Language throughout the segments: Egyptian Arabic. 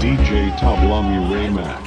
DJ Tablami Remax.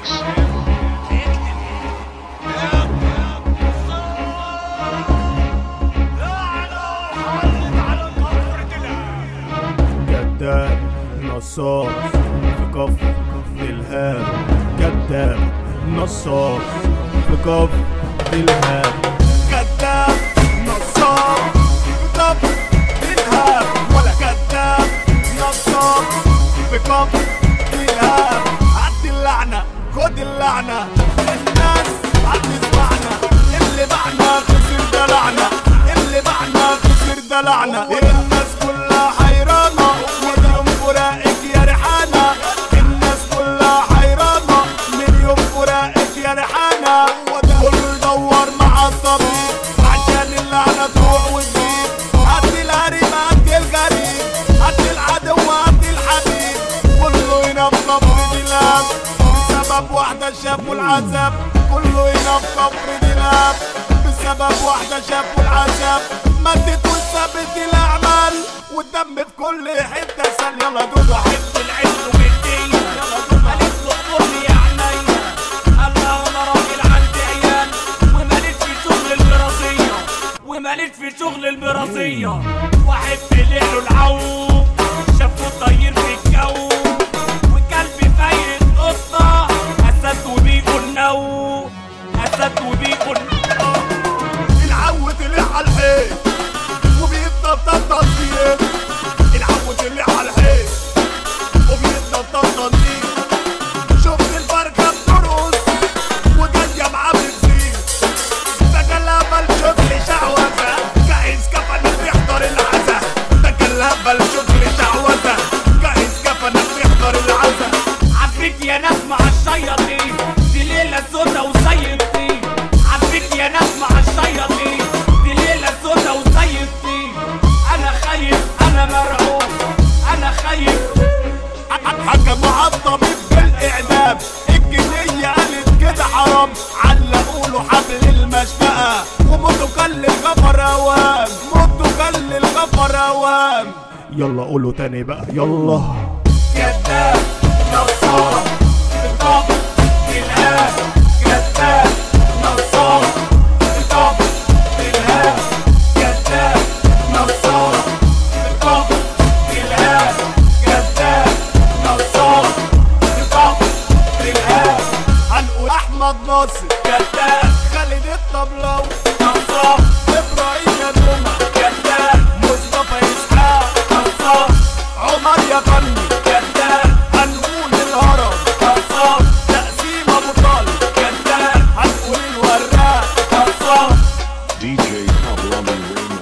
كذاب نصاص في كف الهام كذاب نصاص في كف الهام كذاب نصاص في كف الهام ولا كذاب نصاص في كف الهام عد اللعنة خد اللعنة الناس هتسمعنا اللي بعنا خسر ده لعنة اللي بعنا خسر ده لعنة الناس كلها حيرانة مليون فراقك يا ريحانة الناس كلها حيرانة مليون فراقك يا ريحانة كله يدور مع الطبيب عشان اللعنة تروح وتجيب هات الهريب هات الغريب هات العدو هات الحبيب كله ينام قبر دلاب بسبب واحدة شافوا العذاب كله ينام قبر دلاب بسبب واحدة شافوا العذاب ماتت وسابت الأعمال والدم في كل حتة سال يلا دودو حب العز والدين يلا دودو قالت له قرني يا عينيا قال لها انا راجل عندي عيال وماليش في شغل البرازية وماليش في شغل البرازية واحد بليله العو شافه طير في الجو وكلبي فايت قطة أسد وبيقول نو أسد وبيقول نو العو طلع على الحيط وبيتنطط تنطيط العو طلع على الحيط وبيتنطط تنطيط شفت الفرخة بترقص وجاية معاه بتزيد تجلبها الشغل شعوذة جاهز كفنك بيحضر العزا تجلبها الشغل شعوذة جاهز كفنك بيحضر العزا عفريت يا ناس مع الشياطين دي ليلة سودا وسيطين عفريت يا ناس مع الشياطين دي ليلة سودا وسيطين أنا خايف أنا مرعوب أنا خايف حكموا على الطبيب بالاعدام الجنيه قالت كده حرام علقوا له حبل المشنقه وموتوا كل الغفر اوام موتوا كل الغفر اوام يلا قولوا تاني بقى يلا كذاب نصاب بطب الهاب كذاب نصاب بطب الهاب كذاب نصاب بطب الهاب كذاب نصاب بطب الهاب هنقول احمد ناصر كذاب خالد الطبلاوي نصاب ابراهيم يا دوما كذاب مصطفى اسحاق نصاب عمر يا فني كذاب هنقول الهرم نصاب تقسيم ابو طالب كذاب هنقول الوراق نصاب DJ Tablami Remax.